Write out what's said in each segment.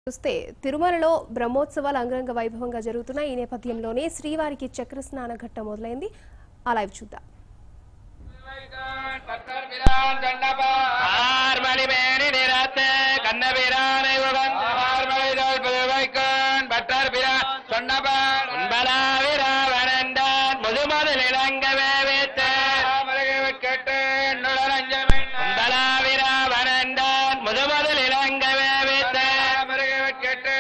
చూస్తే తిరుమలలో బ్రహ్మోత్సవాలు అంగరంగ వైభవంగా జరుగుతున్నాయి ఈ నేపథ్యంలోనే శ్రీవారికి చక్ర స్నాన ఘట్టం మొదలైంది ఆ లైవ్ చూద్దాం ஆர்மணிமேனி நிறத்த கண்ணபிரானை உகந்த ஆர்மணிதோல் புதுவைக்கோன் பட்டர் பிரா சொன்னபான் உன்பலாவிராவனந்தான் முதுமதில் இளங்கவே வைத்த கேட்டு உன்பலாவிராவனந்தான் முதுமதில் இளங்கவே வைத்த கேட்டு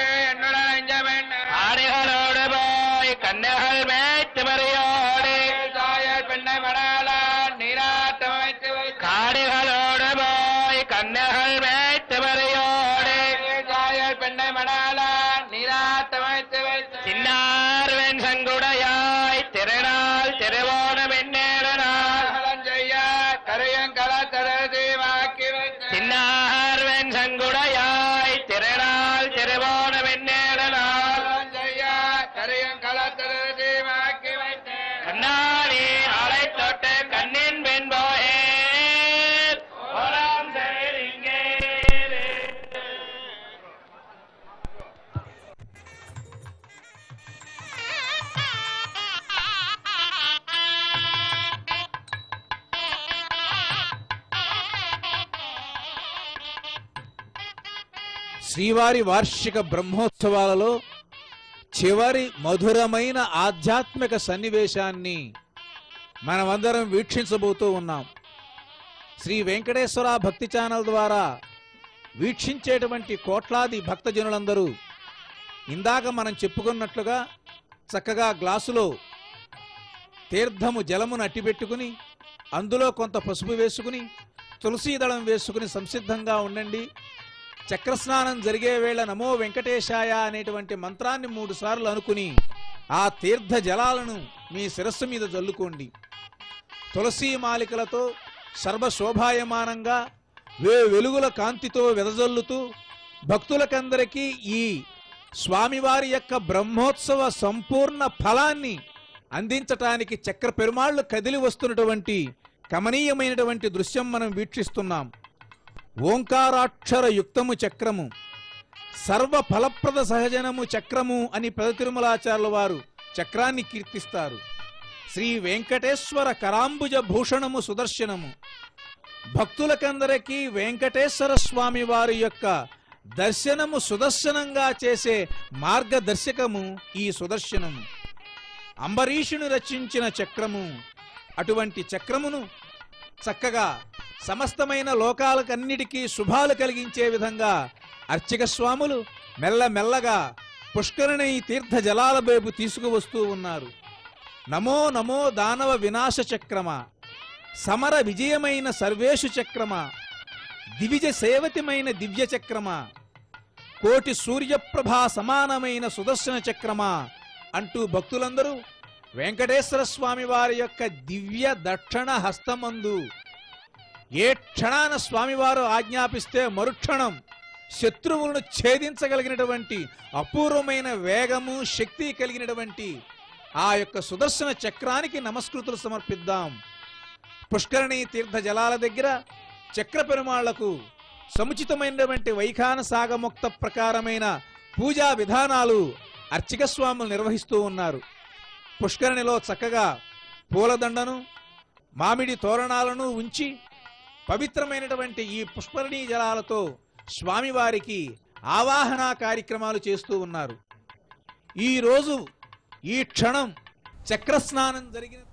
ஆடைகளோடு போய் கண்ணுகள் மேய்த்து மறியோடு தாயார் பெண்ணை மணாலான் நீராட்டம் வைத்து காடுகளோடு போய் கண்ணுகள் மேய்த்து மறியோடு தாயார் பெண்ணை மணாலான் நீராட்டம் வைத்து வைத்து சின்னார் வெண் சங்குடையாய் திருநாள் திருவோணம் எண்ணேறனாள் செய்ய கரையங்கல தரதீவாக்கி வைத்து சின்னார் வெண் சங்குடையாய் திருநாள் திருவோணம் எண்ணேறனாள் செய்ய கரையங்கல தரதீவாக்கி வைத்து கண்ணாடி ஆலை தொட்டு கண்ணின் வெண்போயே ஓராம் சரிங்கே శ్రీవారి వార్షిక బ్రహ్మోత్సవాలలో చివరి మధురమైన ఆధ్యాత్మిక సన్నివేశాన్ని మనమందరం వీక్షించబోతూ ఉన్నాం శ్రీ వెంకటేశ్వర భక్తి ఛానల్ ద్వారా వీక్షించేటువంటి కోట్లాది భక్తజనులందరూ ఇందాక మనం చెప్పుకున్నట్లుగా చక్కగా గ్లాసులో తీర్థము జలమును అట్టిపెట్టుకుని అందులో కొంత పసుపు వేసుకుని తులసీ దళం వేసుకుని సంసిద్ధంగా ఉండండి చక్రస్నానం జరిగే వేళ నమో వెంకటేశాయ అనేటువంటి మంత్రాన్ని మూడు సార్లు అనుకుని ఆ తీర్థ జలాలను మీ శిరస్సు మీద జల్లుకోండి తులసీ మాలికలతో సర్వశోభాయమానంగా వే వెలుగుల కాంతితో వెదజల్లుతూ భక్తులకందరికీ ఈ స్వామివారి యొక్క బ్రహ్మోత్సవ సంపూర్ణ ఫలాన్ని అందించటానికి చక్ర పెరుమాళ్లు కదిలి వస్తున్నటువంటి కమనీయమైనటువంటి దృశ్యం మనం వీక్షిస్తున్నాం ఓంకారాక్షర యుక్తము చక్రము సర్వ ఫలప్రద సహజనము చక్రము అని పెద తిరుమలాచార్యుల వారు చక్రాన్ని కీర్తిస్తారు శ్రీ వెంకటేశ్వర కరాంబుజ భూషణము సుదర్శనము భక్తులకందరికీ వెంకటేశ్వర స్వామి వారి యొక్క దర్శనము సుదర్శనంగా చేసే మార్గదర్శకము ఈ సుదర్శనము అంబరీషుని రచించిన చక్రము అటువంటి చక్రమును చక్కగా సమస్తమైన లోకాలకన్నిటికీ శుభాలు కలిగించే విధంగా అర్చక స్వాములు మెల్లమెల్లగా పుష్కరిణి తీర్థ జలాల వైపు తీసుకువస్తూ ఉన్నారు నమో నమో దానవ వినాశ చక్రమ సమర విజయమైన సర్వేషు చక్రమ దివిజ సేవతిమైన దివ్య చక్రమ కోటి సూర్యప్రభా సమానమైన సుదర్శన చక్రమా అంటూ భక్తులందరూ వెంకటేశ్వర స్వామి వారి యొక్క దివ్య దక్షిణ హస్తమందు ఏ క్షణాన స్వామివారు ఆజ్ఞాపిస్తే మరుక్షణం శత్రువులను ఛేదించగలిగినటువంటి అపూర్వమైన వేగము శక్తి కలిగినటువంటి ఆ యొక్క సుదర్శన చక్రానికి నమస్కృతులు సమర్పిద్దాం పుష్కరిణి తీర్థ జలాల దగ్గర చక్ర పెరుమాళ్లకు సముచితమైనటువంటి వైఖాన సాగముక్త ప్రకారమైన పూజా విధానాలు అర్చక స్వాములు నిర్వహిస్తూ ఉన్నారు పుష్కరిణిలో చక్కగా పూలదండను మామిడి తోరణాలను ఉంచి పవిత్రమైనటువంటి ఈ పుష్కరిణీ జలాలతో స్వామివారికి ఆవాహన కార్యక్రమాలు చేస్తూ ఉన్నారు ఈ రోజు ఈ క్షణం చక్రస్నానం జరిగిన